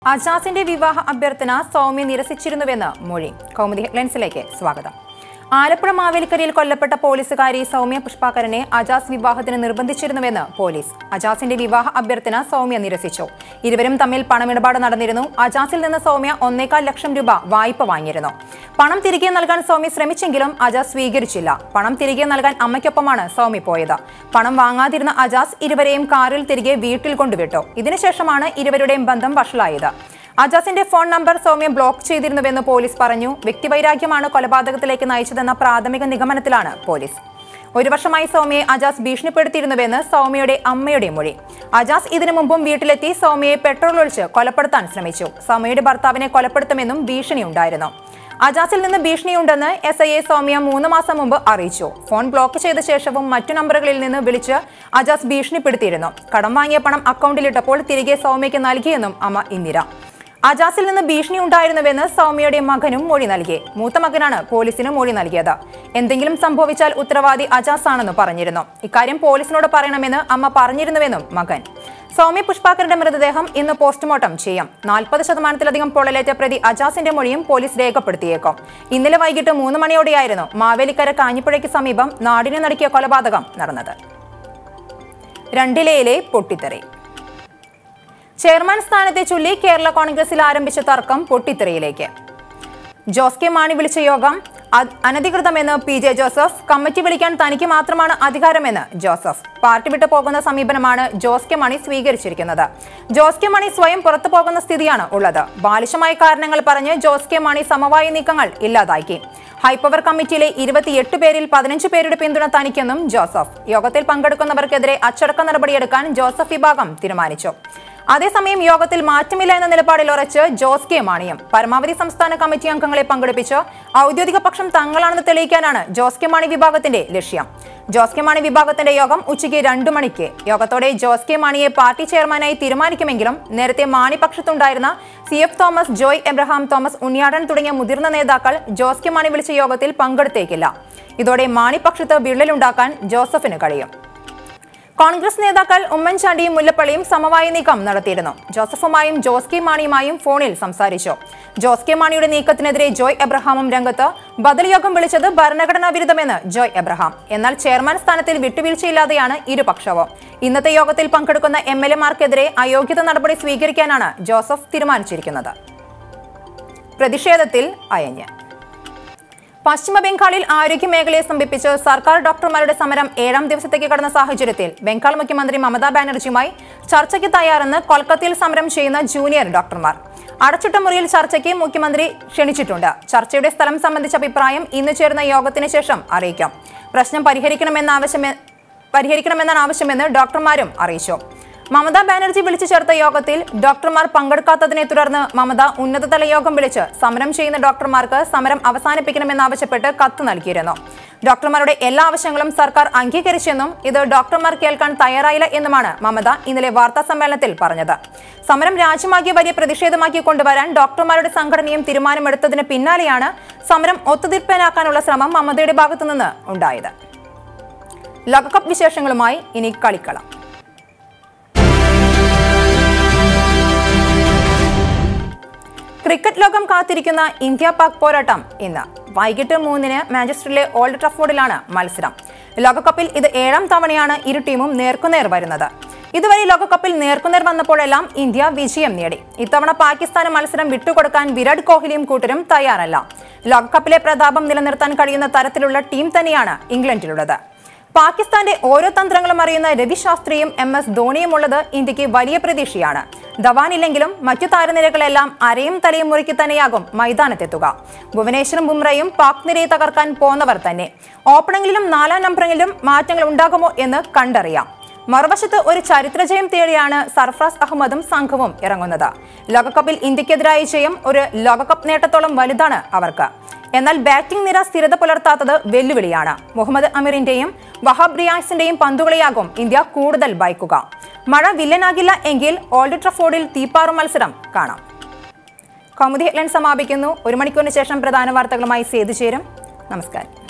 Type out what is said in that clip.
അജാസിന്റെ വിവാഹ അഭ്യർത്ഥന സൗമ്യ നിരസിച്ചിരുന്നുവെന്ന് മൊഴി കൗമുദി ഹെഡ്ലൈൻസിലേക്ക് സ്വാഗതം ആലപ്പുഴ മാവേലിക്കരയിൽ കൊല്ലപ്പെട്ട പോലീസുകാരി സൗമ്യ പുഷ്പാകരനെ അജാസ് വിവാഹത്തിന് നിർബന്ധിച്ചിരുന്നുവെന്ന് പോലീസ് അജാസിന്റെ വിവാഹ അഭ്യർത്ഥന സൗമ്യ നിരസിച്ചു ഇരുവരും തമ്മിൽ പണമിടപാട് നടന്നിരുന്നു അജാസിൽ നിന്ന് സൗമ്യ ഒന്നേകാൽ ലക്ഷം രൂപ വായ്പ വാങ്ങിയിരുന്നു പണം തിരികെ നൽകാൻ സൗമ്യ ശ്രമിച്ചെങ്കിലും അജാസ് സ്വീകരിച്ചില്ല പണം തിരികെ നൽകാൻ അമ്മയ്ക്കൊപ്പമാണ് സൗമ്യ പോയത് പണം വാങ്ങാതിരുന്ന അജാസ് ഇരുവരെയും കാറിൽ തിരികെ വീട്ടിൽ കൊണ്ടുവിട്ടു ഇതിനുശേഷമാണ് ഇരുവരുടെയും ബന്ധം വഷളായത് അജാസിന്റെ ഫോൺ നമ്പർ സൗമ്യ ബ്ലോക്ക് ചെയ്തിരുന്നുവെന്ന് പോലീസ് പറഞ്ഞു വ്യക്തിവൈരാഗ്യമാണ് കൊലപാതകത്തിലേക്ക് നയിച്ചതെന്ന പ്രാഥമിക നിഗമനത്തിലാണ് പോലീസ് ഒരു വർഷമായി സൗമ്യയെ അജാസ് ഭീഷണിപ്പെടുത്തിയിരുന്നുവെന്ന് സൗമ്യയുടെ അമ്മയുടെ മൊഴി അജാസ് ഇതിനു മുമ്പും വീട്ടിലെത്തി സൗമ്യയെ പെട്രോൾ ഒഴിച്ച് കൊലപ്പെടുത്താൻ ശ്രമിച്ചു സൗമ്യയുടെ ഭർത്താവിനെ കൊലപ്പെടുത്തുമെന്നും ഭീഷണിയുണ്ടായിരുന്നു അജാസിൽ നിന്ന് ഭീഷണിയുണ്ടെന്ന് എസ് ഐ എ സൗമ്യ മൂന്ന് മാസം മുമ്പ് അറിയിച്ചു ഫോൺ ബ്ലോക്ക് ചെയ്ത ശേഷവും മറ്റു നമ്പറുകളിൽ നിന്ന് വിളിച്ച് അജാസ് ഭീഷണിപ്പെടുത്തിയിരുന്നു കടം വാങ്ങിയ പണം അക്കൗണ്ടിലിട്ടപ്പോൾ തിരികെ സൗമ്യയ്ക്ക് നൽകിയെന്നും അമ്മ ഇന്ദിര അജാസിൽ നിന്ന് ഭീഷണി ഉണ്ടായിരുന്നുവെന്ന് സൗമ്യയുടെ മകനും മൊഴി നൽകി മൂത്ത മകനാണ് പോലീസിന് മൊഴി നൽകിയത് എന്തെങ്കിലും സംഭവിച്ചാൽ ഉത്തരവാദി അജാസ് ആണെന്ന് പറഞ്ഞിരുന്നു ഇക്കാര്യം പോലീസിനോട് പറയണമെന്ന് അമ്മ പറഞ്ഞിരുന്നുവെന്നും മകൻ സൗമ്യ പുഷ്പാക്കരുടെ മൃതദേഹം ഇന്ന് പോസ്റ്റ്മോർട്ടം ചെയ്യും നാൽപ്പത് ശതമാനത്തിലധികം പൊള്ളലേറ്റ പ്രതി അജാസിന്റെ മൊഴിയും പോലീസ് രേഖപ്പെടുത്തിയേക്കും ഇന്നലെ വൈകിട്ട് മൂന്ന് മണിയോടെയായിരുന്നു മാവേലിക്കര കാഞ്ഞിപ്പുഴയ്ക്ക് സമീപം നാടിനെ നടുക്കിയ കൊലപാതകം നടന്നത് രണ്ടിലയിലെ പൊട്ടിത്തെറി ചെയർമാൻ സ്ഥാനത്തെ ചൊല്ലി കേരള കോൺഗ്രസിൽ ആരംഭിച്ച തർക്കം പൊട്ടിത്തെറിയിലേക്ക് ജോസ് കെ മാണി വിളിച്ച യോഗം അ- അനധികൃതമെന്ന് പി ജെ ജോസഫ് കമ്മിറ്റി വിളിക്കാൻ തനിക്ക് മാത്രമാണ് അധികാരമെന്ന് ജോസഫ് പാർട്ടി വിട്ടു പോകുന്ന സമീപനമാണ് ജോസ് കെ മണി സ്വീകരിച്ചിരിക്കുന്നത് ജോസ് കെ മണി സ്വയം പുറത്തു പോകുന്ന സ്ഥിതിയാണ് ഉള്ളത് ബാലിശമായ കാരണങ്ങൾ പറഞ്ഞ് ജോസ് കെ മണി സമവായ നീക്കങ്ങൾ ഇല്ലാതാക്കി ഹൈപ്പവർ കമ്മിറ്റിയിലെ ഇരുപത്തിയെട്ട് പേരിൽ പതിനഞ്ച് പേരുടെ പിന്തുണ തനിക്കെന്നും ജോസഫ് യോഗത്തിൽ പങ്കെടുക്കുന്നവർക്കെതിരെ അച്ചടക്ക നടപടിയെടുക്കാൻ ജോസഫ് വിഭാഗം തീരുമാനിച്ചു അതേസമയം യോഗത്തിൽ മാറ്റമില്ല എന്ന നിലപാടിൽ ഉറച്ച് ജോസ് കെ മാണിയും പരമാവധി സംസ്ഥാന കമ്മിറ്റി അംഗങ്ങളെ പങ്കെടുപ്പിച്ച് ഔദ്യോഗിക പക്ഷം തങ്ങളാണെന്ന് തെളിയിക്കാനാണ് ജോസ് കെ മാണി വിഭാഗത്തിന്റെ ലക്ഷ്യം ജോസ് കെ മാണി വിഭാഗത്തിന്റെ യോഗം ഉച്ചയ്ക്ക് രണ്ടു മണിക്ക് യോഗത്തോടെ ജോസ് കെ മാണിയെ പാർട്ടി ചെയർമാനായി തീരുമാനിക്കുമെങ്കിലും നേരത്തെ മാണി പക്ഷത്തുണ്ടായിരുന്ന സി എഫ് തോമസ് ജോയ് എബ്രഹാം തോമസ് ഉണ്ണിയാടൻ തുടങ്ങിയ മുതിർന്ന നേതാക്കൾ ജോസ് കെ മാണി വിളിച്ച യോഗത്തിൽ പങ്കെടുത്തേക്കില്ല ഇതോടെ മാണി പക്ഷത്ത് വിള്ളലുണ്ടാക്കാൻ ജോസഫിന് കഴിയും കോൺഗ്രസ് നേതാക്കൾ ഉമ്മൻചാണ്ടിയും മുല്ലപ്പള്ളിയും സമവായ നീക്കം നടത്തിയിരുന്നു ജോസഫുമായും ജോസ് കെ മാണിയുമായും ഫോണിൽ സംസാരിച്ചു ജോസ് കെ മാണിയുടെ നീക്കത്തിനെതിരെ ജോയ് എബ്രഹാമും രംഗത്ത് ബദൽ യോഗം വിളിച്ചത് ഭരണഘടനാ വിരുദ്ധമെന്ന് ജോയ് എബ്രഹാം എന്നാൽ ചെയർമാൻ സ്ഥാനത്തിൽ വിട്ടുവീഴ്ചയില്ലാതെയാണ് ഇരുപക്ഷവും ഇന്നത്തെ യോഗത്തിൽ പങ്കെടുക്കുന്ന എം എൽ എമാർക്കെതിരെ അയോഗ്യത നടപടി സ്വീകരിക്കാനാണ് ജോസഫ് തീരുമാനിച്ചിരിക്കുന്നത് പ്രതിഷേധത്തിൽ അയഞ്ഞ് പശ്ചിമ ബംഗാളിൽ ആരോഗ്യ മേഖലയെ സ്തംഭിപ്പിച്ച് സർക്കാർ ഡോക്ടർമാരുടെ സമരം ഏഴാം ദിവസത്തേക്ക് കടന്ന സാഹചര്യത്തിൽ ബംഗാൾ മുഖ്യമന്ത്രി മമതാ ബാനർജിയുമായി ചർച്ചയ്ക്ക് തയ്യാറെന്ന് കൊൽക്കത്തയിൽ സമരം ചെയ്യുന്ന ജൂനിയർ ഡോക്ടർമാർ അടച്ചിട്ട മുറിയിൽ ചർച്ചയ്ക്ക് മുഖ്യമന്ത്രി ക്ഷണിച്ചിട്ടുണ്ട് ചർച്ചയുടെ സ്ഥലം സംബന്ധിച്ച അഭിപ്രായം ഇന്ന് ചേർന്ന യോഗത്തിന് ശേഷം അറിയിക്കാം പ്രശ്നം പരിഹരിക്കണമെന്ന ആവശ്യമെ പരിഹരിക്കണമെന്നാണ് ആവശ്യമെന്ന് ഡോക്ടർമാരും അറിയിച്ചു മമതാ ബാനർജി വിളിച്ചു ചേർത്ത യോഗത്തിൽ ഡോക്ടർമാർ പങ്കെടുക്കാത്തതിനെ തുടർന്ന് മമത ഉന്നതതല യോഗം വിളിച്ച് സമരം ചെയ്യുന്ന ഡോക്ടർമാർക്ക് സമരം അവസാനിപ്പിക്കണമെന്നാവശ്യപ്പെട്ട് കത്ത് നൽകിയിരുന്നു ഡോക്ടർമാരുടെ എല്ലാ ആവശ്യങ്ങളും സർക്കാർ അംഗീകരിച്ചെന്നും ഇത് ഡോക്ടർമാർ കേൾക്കാൻ തയ്യാറായില്ല എന്നുമാണ് മമത ഇന്നലെ വാർത്താ സമ്മേളനത്തിൽ പറഞ്ഞത് സമരം രാജ്യമാകിയ വലിയ പ്രതിഷേധമാക്കി കൊണ്ടുവരാൻ ഡോക്ടർമാരുടെ സംഘടനയും തീരുമാനമെടുത്തതിന് പിന്നാലെയാണ് സമരം ഒത്തുതീർപ്പാനാക്കാനുള്ള ശ്രമം മമതയുടെ ഭാഗത്തുനിന്ന് ഉണ്ടായത് ലോകകപ്പ് വിശേഷങ്ങളുമായി ഇനി കളിക്കളം ക്രിക്കറ്റ് ലോകം കാത്തിരിക്കുന്ന ഇന്ത്യ പാക് പോരാട്ടം ഇന്ന് വൈകിട്ട് മൂന്നിന് മാഞ്ചസ്റ്ററിലെ ഓൾഡ് ട്രഫോർഡിലാണ് മത്സരം ലോകകപ്പിൽ ഇത് ഏഴാം തവണയാണ് ഇരു ടീമും നേർക്കുനേർ വരുന്നത് ഇതുവരെ ലോകകപ്പിൽ നേർക്കുനേർ വന്നപ്പോഴെല്ലാം ഇന്ത്യ വിജയം നേടി ഇത്തവണ പാകിസ്ഥാന് മത്സരം വിട്ടുകൊടുക്കാൻ വിരാട് കോഹ്ലിയും കൂട്ടരും തയ്യാറല്ല ലോകകപ്പിലെ പ്രതാപം നിലനിർത്താൻ കഴിയുന്ന തരത്തിലുള്ള ടീം തന്നെയാണ് ഇംഗ്ലണ്ടിലുള്ളത് പാകിസ്ഥാന്റെ ഓരോ തന്ത്രങ്ങളും അറിയുന്ന രവി ശാസ്ത്രിയും എം എസ് ധോണിയും ഉള്ളത് ഇന്ത്യക്ക് വലിയ പ്രതീക്ഷയാണ് ധവാനില്ലെങ്കിലും മറ്റു താരനിരകളെല്ലാം അരയും തലയും മുറുക്കി തന്നെയാകും മൈതാനത്തെത്തുക ഭുവനേശ്വറും ബുംറയും പാക് നിരയെ തകർക്കാൻ പോന്നവർ തന്നെ ഓപ്പണിംഗിലും നാലാം നമ്പറിലും മാറ്റങ്ങൾ ഉണ്ടാകുമോ എന്ന് കണ്ടറിയാം മറുവശത്ത് ഒരു ചരിത്ര ജയം തേടിയാണ് സർഫറാസ് അഹമ്മദും സംഘവും ഇറങ്ങുന്നത് ലോകകപ്പിൽ ഇന്ത്യക്കെതിരായ ജയം ഒരു ലോകകപ്പ് നേട്ടത്തോളം വലുതാണ് അവർക്ക് എന്നാൽ ബാറ്റിംഗ് നിര സ്ഥിരത പുലർത്താത്തത് വെല്ലുവിളിയാണ് മുഹമ്മദ് അമീറിന്റെയും വഹാബ് റിയാസിന്റെയും പന്തുകളെയാകും ഇന്ത്യ കൂടുതൽ ഭയക്കുക മഴ വില്ലനാകില്ല എങ്കിൽ ഓൾഡ് ട്രഫോർഡിൽ തീപ്പാറും മത്സരം കാണാം കൗമുദി ഹെഡ്ലൈൻ സമാപിക്കുന്നു ഒരു മണിക്കൂറിന് ശേഷം പ്രധാന വാർത്തകളുമായി സേതു ചേരും നമസ്കാരം